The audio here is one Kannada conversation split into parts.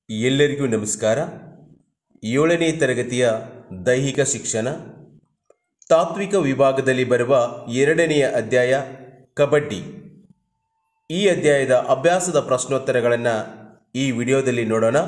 ಎಲ್ಲರಿಗೂ ನಮಸ್ಕಾರ ಏಳನೇ ತರಗತಿಯ ದೈಹಿಕ ಶಿಕ್ಷಣ ತಾತ್ವಿಕ ವಿಭಾಗದಲ್ಲಿ ಬರುವ ಎರಡನೆಯ ಅಧ್ಯಾಯ ಕಬಡ್ಡಿ ಈ ಅಧ್ಯಾಯದ ಅಭ್ಯಾಸದ ಪ್ರಶ್ನೋತ್ತರಗಳನ್ನು ಈ ವಿಡಿಯೋದಲ್ಲಿ ನೋಡೋಣ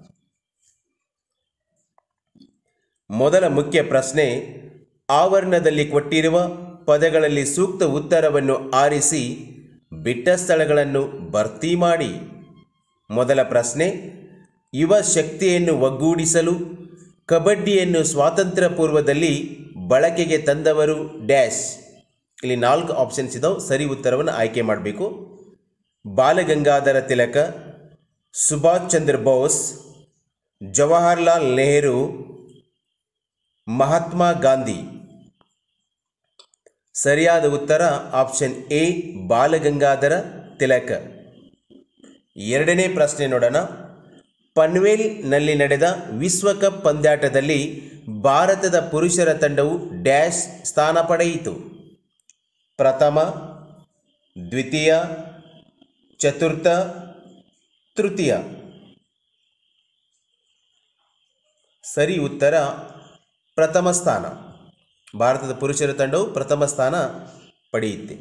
ಮೊದಲ ಮುಖ್ಯ ಪ್ರಶ್ನೆ ಆವರಣದಲ್ಲಿ ಕೊಟ್ಟಿರುವ ಪದಗಳಲ್ಲಿ ಸೂಕ್ತ ಉತ್ತರವನ್ನು ಆರಿಸಿ ಬಿಟ್ಟ ಸ್ಥಳಗಳನ್ನು ಭರ್ತಿ ಮಾಡಿ ಮೊದಲ ಪ್ರಶ್ನೆ ಯುವ ಶಕ್ತಿಯನ್ನು ಒಗ್ಗೂಡಿಸಲು ಕಬಡ್ಡಿಯನ್ನು ಸ್ವಾತಂತ್ರ್ಯ ಪೂರ್ವದಲ್ಲಿ ಬಳಕೆಗೆ ತಂದವರು ಡ್ಯಾಶ್ ಇಲ್ಲಿ ನಾಲ್ಕು ಆಪ್ಷನ್ಸ್ ಇದಾವೆ ಸರಿ ಉತ್ತರವನ್ನು ಆಯ್ಕೆ ಮಾಡಬೇಕು ಬಾಲಗಂಗಾಧರ ತಿಲಕ ಸುಭಾಷ್ ಚಂದ್ರ ಬೋಸ್ ಜವಾಹರ್ಲಾಲ್ ನೆಹರು ಮಹಾತ್ಮ ಗಾಂಧಿ ಸರಿಯಾದ ಉತ್ತರ ಆಪ್ಷನ್ ಎ ಬಾಲಗಂಗಾಧರ ತಿಲಕ ಎರಡನೇ ಪ್ರಶ್ನೆ ನೋಡೋಣ ಪನ್ವೇಲ್ನಲ್ಲಿ ನಡೆದ ವಿಶ್ವಕಪ್ ಪಂದ್ಯಾಟದಲ್ಲಿ ಭಾರತದ ಪುರುಷರ ತಂಡವು ಡ್ಯಾಶ್ ಸ್ಥಾನ ಪಡೆಯಿತು ಪ್ರಥಮ ದ್ವಿತೀಯ ಚತುರ್ಥ ತೃತೀಯ ಸರಿ ಉತ್ತರ ಪ್ರಥಮ ಸ್ಥಾನ ಭಾರತದ ಪುರುಷರ ತಂಡವು ಪ್ರಥಮ ಸ್ಥಾನ ಪಡೆಯುತ್ತೆ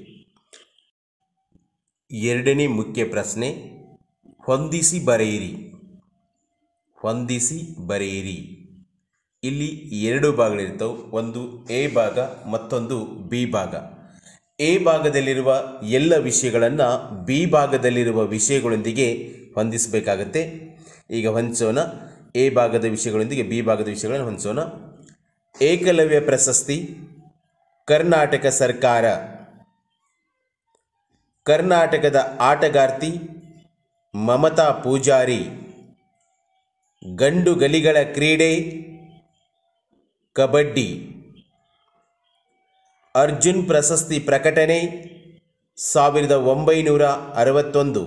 ಎರಡನೇ ಮುಖ್ಯ ಪ್ರಶ್ನೆ ಹೊಂದಿಸಿ ಬರೆಯಿರಿ ಹೊಂದಿಸಿ ಬರೆಯಿರಿ ಇಲ್ಲಿ ಎರಡು ಭಾಗಗಳಿರ್ತವೆ ಒಂದು ಎ ಭಾಗ ಮತ್ತೊಂದು ಬಿ ಭಾಗ ಎ ಭಾಗದಲ್ಲಿರುವ ಎಲ್ಲ ವಿಷಯಗಳನ್ನು ಬಿ ಭಾಗದಲ್ಲಿರುವ ವಿಷಯಗಳೊಂದಿಗೆ ಹೊಂದಿಸಬೇಕಾಗತ್ತೆ ಈಗ ಹೊಂದಿಸೋಣ ಎ ಭಾಗದ ವಿಷಯಗಳೊಂದಿಗೆ ಬಿ ಭಾಗದ ವಿಷಯಗಳನ್ನು ಹೊಂದಿಸೋಣ ಏಕಲವ್ಯ ಪ್ರಶಸ್ತಿ ಕರ್ನಾಟಕ ಸರ್ಕಾರ ಕರ್ನಾಟಕದ ಆಟಗಾರ್ತಿ ಮಮತಾ ಪೂಜಾರಿ ಗಂಡು ಗಲಿಗಳ ಕ್ರೀಡೆ ಕಬಡ್ಡಿ ಅರ್ಜುನ್ ಪ್ರಶಸ್ತಿ ಪ್ರಕಟಣೆ ಸಾವಿರದ ಒಂಬೈನೂರ ಅರವತ್ತೊಂದು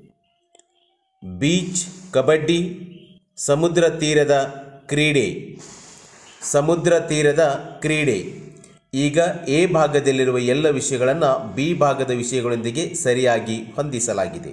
ಬೀಚ್ ಕಬಡ್ಡಿ ಸಮುದ್ರ ತೀರದ ಕ್ರೀಡೆ ಸಮುದ್ರ ತೀರದ ಕ್ರೀಡೆ ಈಗ ಎ ಭಾಗದಲ್ಲಿರುವ ಎಲ್ಲ ವಿಷಯಗಳನ್ನು ಬಿ ಭಾಗದ ವಿಷಯಗಳೊಂದಿಗೆ ಸರಿಯಾಗಿ ಹೊಂದಿಸಲಾಗಿದೆ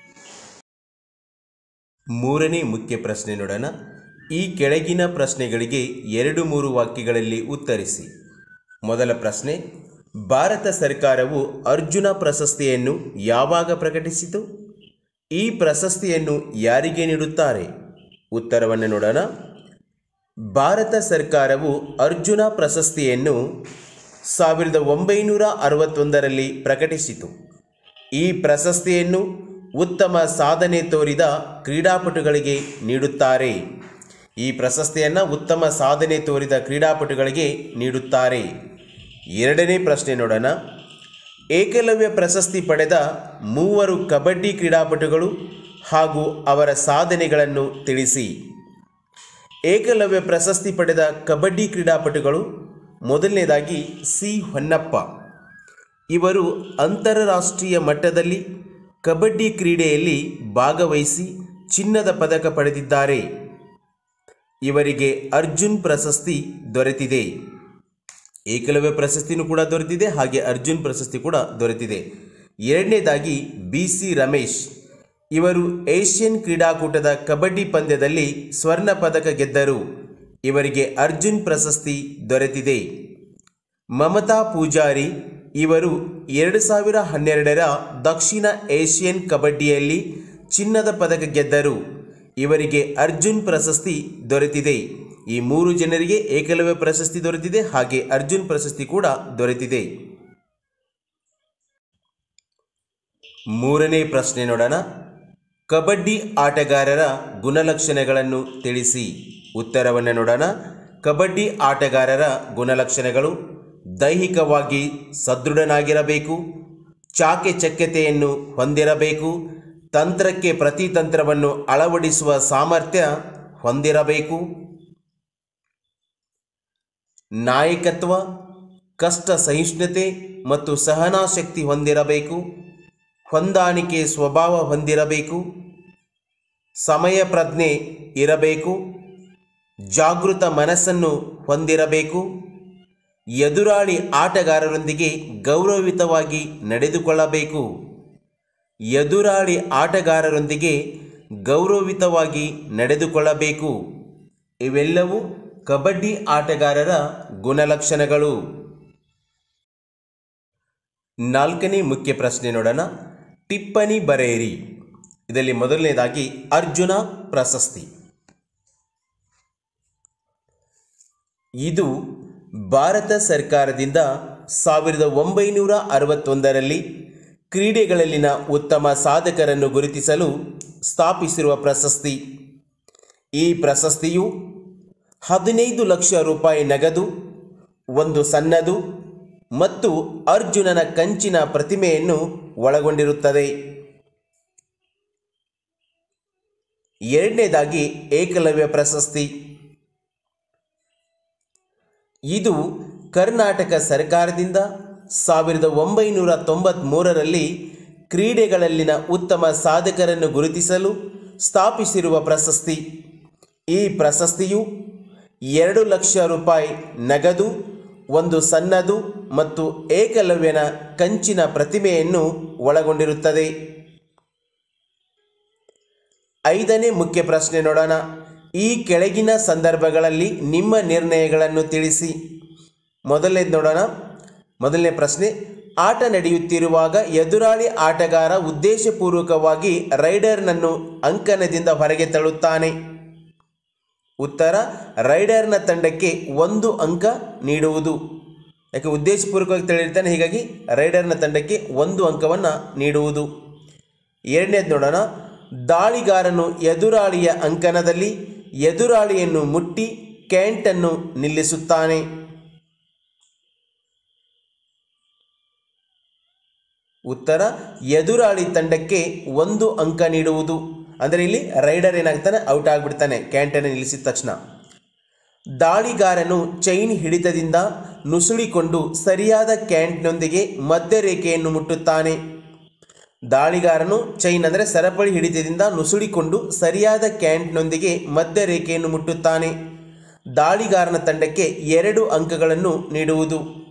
ಮೂರನೇ ಮುಖ್ಯ ಪ್ರಶ್ನೆ ನೋಡೋಣ ಈ ಕೆಳಗಿನ ಪ್ರಶ್ನೆಗಳಿಗೆ ಎರಡು ಮೂರು ವಾಕ್ಯಗಳಲ್ಲಿ ಉತ್ತರಿಸಿ ಮೊದಲ ಪ್ರಶ್ನೆ ಭಾರತ ಸರ್ಕಾರವು ಅರ್ಜುನ ಪ್ರಶಸ್ತಿಯನ್ನು ಯಾವಾಗ ಪ್ರಕಟಿಸಿತು ಈ ಪ್ರಶಸ್ತಿಯನ್ನು ಯಾರಿಗೆ ನೀಡುತ್ತಾರೆ ಉತ್ತರವನ್ನು ನೋಡೋಣ ಭಾರತ ಸರ್ಕಾರವು ಅರ್ಜುನ ಪ್ರಶಸ್ತಿಯನ್ನು ಸಾವಿರದ ಒಂಬೈನೂರ ಅರವತ್ತೊಂದರಲ್ಲಿ ಪ್ರಕಟಿಸಿತು ಈ ಪ್ರಶಸ್ತಿಯನ್ನು ಉತ್ತಮ ಸಾಧನೆ ತೋರಿದ ಕ್ರೀಡಾಪಟುಗಳಿಗೆ ನೀಡುತ್ತಾರೆ ಈ ಪ್ರಶಸ್ತಿಯನ್ನು ಉತ್ತಮ ಸಾಧನೆ ತೋರಿದ ಕ್ರೀಡಾಪಟುಗಳಿಗೆ ನೀಡುತ್ತಾರೆ ಎರಡನೇ ಪ್ರಶ್ನೆ ನೋಡೋಣ ಏಕಲವ್ಯ ಪ್ರಶಸ್ತಿ ಪಡೆದ ಮೂವರು ಕಬಡ್ಡಿ ಕ್ರೀಡಾಪಟುಗಳು ಹಾಗೂ ಅವರ ಸಾಧನೆಗಳನ್ನು ತಿಳಿಸಿ ಏಕಲವ್ಯ ಪ್ರಶಸ್ತಿ ಪಡೆದ ಕಬಡ್ಡಿ ಕ್ರೀಡಾಪಟುಗಳು ಮೊದಲನೇದಾಗಿ ಸಿ ಹೊನ್ನಪ್ಪ ಇವರು ಅಂತಾರಾಷ್ಟ್ರೀಯ ಮಟ್ಟದಲ್ಲಿ ಕಬಡ್ಡಿ ಕ್ರೀಡೆಯಲ್ಲಿ ಭಾಗವಹಿಸಿ ಚಿನ್ನದ ಪದಕ ಪಡೆದಿದ್ದಾರೆ ಇವರಿಗೆ ಅರ್ಜುನ್ ಪ್ರಶಸ್ತಿ ದೊರೆತಿದೆ ಏಕಲವ್ಯ ಪ್ರಶಸ್ತಿನೂ ಕೂಡ ದೊರೆತಿದೆ ಹಾಗೆ ಅರ್ಜುನ್ ಪ್ರಶಸ್ತಿ ಕೂಡ ದೊರೆತಿದೆ ಎರಡನೇದಾಗಿ ಬಿ ಸಿ ರಮೇಶ್ ಇವರು ಏಷ್ಯನ್ ಕ್ರೀಡಾಕೂಟದ ಕಬಡ್ಡಿ ಪಂದ್ಯದಲ್ಲಿ ಸ್ವರ್ಣ ಪದಕ ಗೆದ್ದರು ಇವರಿಗೆ ಅರ್ಜುನ್ ಪ್ರಶಸ್ತಿ ದೊರೆತಿದೆ ಮಮತಾ ಪೂಜಾರಿ ಇವರು ಎರಡು ಸಾವಿರ ಹನ್ನೆರಡರ ದಕ್ಷಿಣ ಏಷ್ಯನ್ ಕಬಡ್ಡಿಯಲ್ಲಿ ಚಿನ್ನದ ಪದಕ ಗೆದ್ದರು ಇವರಿಗೆ ಅರ್ಜುನ್ ಪ್ರಶಸ್ತಿ ದೊರೆತಿದೆ ಈ ಮೂರು ಜನರಿಗೆ ಏಕಲವ್ಯ ಪ್ರಶಸ್ತಿ ದೊರೆತಿದೆ ಹಾಗೆ ಅರ್ಜುನ್ ಪ್ರಶಸ್ತಿ ಕೂಡ ದೊರೆತಿದೆ ಮೂರನೇ ಪ್ರಶ್ನೆ ನೋಡೋಣ ಕಬಡ್ಡಿ ಆಟಗಾರರ ಗುಣಲಕ್ಷಣಗಳನ್ನು ತಿಳಿಸಿ ಉತ್ತರವನ್ನು ನೋಡೋಣ ಕಬಡ್ಡಿ ಆಟಗಾರರ ಗುಣಲಕ್ಷಣಗಳು ದೈಹಿಕವಾಗಿ ಸದೃಢನಾಗಿರಬೇಕು ಚಾಕೆಚಕ್ಯತೆಯನ್ನು ಹೊಂದಿರಬೇಕು ತಂತ್ರಕ್ಕೆ ಪ್ರತಿತಂತ್ರವನ್ನು ಅಳವಡಿಸುವ ಸಾಮರ್ಥ್ಯ ಹೊಂದಿರಬೇಕು ನಾಯಕತ್ವ ಕಷ್ಟ ಸಹಿಷ್ಣುತೆ ಮತ್ತು ಸಹನಾಶಕ್ತಿ ಹೊಂದಿರಬೇಕು ಹೊಂದಾಣಿಕೆ ಸ್ವಭಾವ ಹೊಂದಿರಬೇಕು ಸಮಯ ಪ್ರಜ್ಞೆ ಇರಬೇಕು ಜಾಗೃತ ಮನಸ್ಸನ್ನು ಹೊಂದಿರಬೇಕು ಎದುರಾಳಿ ಆಟಗಾರರೊಂದಿಗೆ ಗೌರವಯುತವಾಗಿ ನಡೆದುಕೊಳ್ಳಬೇಕು ಎದುರಾಳಿ ಆಟಗಾರರೊಂದಿಗೆ ಗೌರವಯುತವಾಗಿ ನಡೆದುಕೊಳ್ಳಬೇಕು ಇವೆಲ್ಲವೂ ಕಬಡ್ಡಿ ಆಟಗಾರರ ಗುಣಲಕ್ಷಣಗಳು ನಾಲ್ಕನೇ ಮುಖ್ಯ ಪ್ರಶ್ನೆ ನೋಡೋಣ ಟಿಪ್ಪಣಿ ಬರೆಯಿರಿ ಇದರಲ್ಲಿ ಮೊದಲನೇದಾಗಿ ಅರ್ಜುನ ಪ್ರಶಸ್ತಿ ಇದು ಭಾರತ ಸರ್ಕಾರದಿಂದ ಸಾವಿರದ ಒಂಬೈನೂರ ಅರವತ್ತೊಂದರಲ್ಲಿ ಕ್ರೀಡೆಗಳಲ್ಲಿನ ಉತ್ತಮ ಸಾಧಕರನ್ನು ಗುರುತಿಸಲು ಸ್ಥಾಪಿಸಿರುವ ಪ್ರಶಸ್ತಿ ಈ ಪ್ರಶಸ್ತಿಯು ಹದಿನೈದು ಲಕ್ಷ ರೂಪಾಯಿ ನಗದು ಒಂದು ಸಣ್ಣದು ಮತ್ತು ಅರ್ಜುನನ ಕಂಚಿನ ಪ್ರತಿಮೆಯನ್ನು ಒಳಗೊಂಡಿರುತ್ತದೆ ಎರಡನೇದಾಗಿ ಏಕಲವ್ಯ ಪ್ರಶಸ್ತಿ ಇದು ಕರ್ನಾಟಕ ಸರ್ಕಾರದಿಂದ ಸಾವಿರದ ಒಂಬೈನೂರ ತೊಂಬತ್ತ್ಮೂರರಲ್ಲಿ ಕ್ರೀಡೆಗಳಲ್ಲಿನ ಉತ್ತಮ ಸಾಧಕರನ್ನು ಗುರುತಿಸಲು ಸ್ಥಾಪಿಸಿರುವ ಪ್ರಶಸ್ತಿ ಈ ಪ್ರಶಸ್ತಿಯು ಎರಡು ಲಕ್ಷ ರೂಪಾಯಿ ನಗದು ಒಂದು ಸಣ್ಣದು ಮತ್ತು ಏಕಲವ್ಯನ ಕಂಚಿನ ಪ್ರತಿಮೆಯನ್ನು ಒಳಗೊಂಡಿರುತ್ತದೆ ಐದನೇ ಮುಖ್ಯ ಪ್ರಶ್ನೆ ನೋಡೋಣ ಈ ಕೆಳಗಿನ ಸಂದರ್ಭಗಳಲ್ಲಿ ನಿಮ್ಮ ನಿರ್ಣಯಗಳನ್ನು ತಿಳಿಸಿ ಮೊದಲನೇದು ನೋಡೋಣ ಮೊದಲನೇ ಪ್ರಶ್ನೆ ಆಟ ನಡೆಯುತ್ತಿರುವಾಗ ಎದುರಾಳಿ ಆಟಗಾರ ಉದ್ದೇಶಪೂರ್ವಕವಾಗಿ ರೈಡರ್ನನ್ನು ಅಂಕಣದಿಂದ ಹೊರಗೆ ತಳ್ಳುತ್ತಾನೆ ಉತ್ತರ ರೈಡರ್ನ ತಂಡಕ್ಕೆ ಒಂದು ಅಂಕ ನೀಡುವುದು ಯಾಕೆ ಉದ್ದೇಶಪೂರ್ವಕವಾಗಿ ತಳ್ಳಿರ್ತಾನೆ ಹೀಗಾಗಿ ರೈಡರ್ನ ತಂಡಕ್ಕೆ ಒಂದು ಅಂಕವನ್ನು ನೀಡುವುದು ಎರಡನೇದು ನೋಡೋಣ ದಾಳಿಗಾರನು ಎದುರಾಳಿಯ ಅಂಕಣದಲ್ಲಿ ಎದುರಾಳಿಯನ್ನು ಮುಟ್ಟಿ ಕ್ಯಾಂಟನ್ನು ನಿಲ್ಲಿಸುತ್ತಾನೆ ಉತ್ತರ ಎದುರಾಳಿ ತಂಡಕ್ಕೆ ಒಂದು ಅಂಕ ನೀಡುವುದು ಅಂದರೆ ಇಲ್ಲಿ ರೈಡರ್ ಏನಾಗ್ತಾನೆ ಔಟ್ ಆಗಿಬಿಡ್ತಾನೆ ಕ್ಯಾಂಟನ್ನು ನಿಲ್ಲಿಸಿದ ತಕ್ಷಣ ದಾಳಿಗಾರನು ಚೈನ್ ಹಿಡಿತದಿಂದ ನುಸುಳಿಕೊಂಡು ಸರಿಯಾದ ಕ್ಯಾಂಟ್ನೊಂದಿಗೆ ಮಧ್ಯರೇಖೆಯನ್ನು ಮುಟ್ಟುತ್ತಾನೆ ದಾಳಿಗಾರನು ಚೈನ್ ಅಂದರೆ ಸರಪಳಿ ಹಿಡಿತದಿಂದ ನುಸುಳಿಕೊಂಡು ಸರಿಯಾದ ಕ್ಯಾಂಟ್ನೊಂದಿಗೆ ಮಧ್ಯರೇಖೆಯನ್ನು ಮುಟ್ಟುತ್ತಾನೆ ದಾಳಿಗಾರನ ತಂಡಕ್ಕೆ ಎರಡು ಅಂಕಗಳನ್ನು ನೀಡುವುದು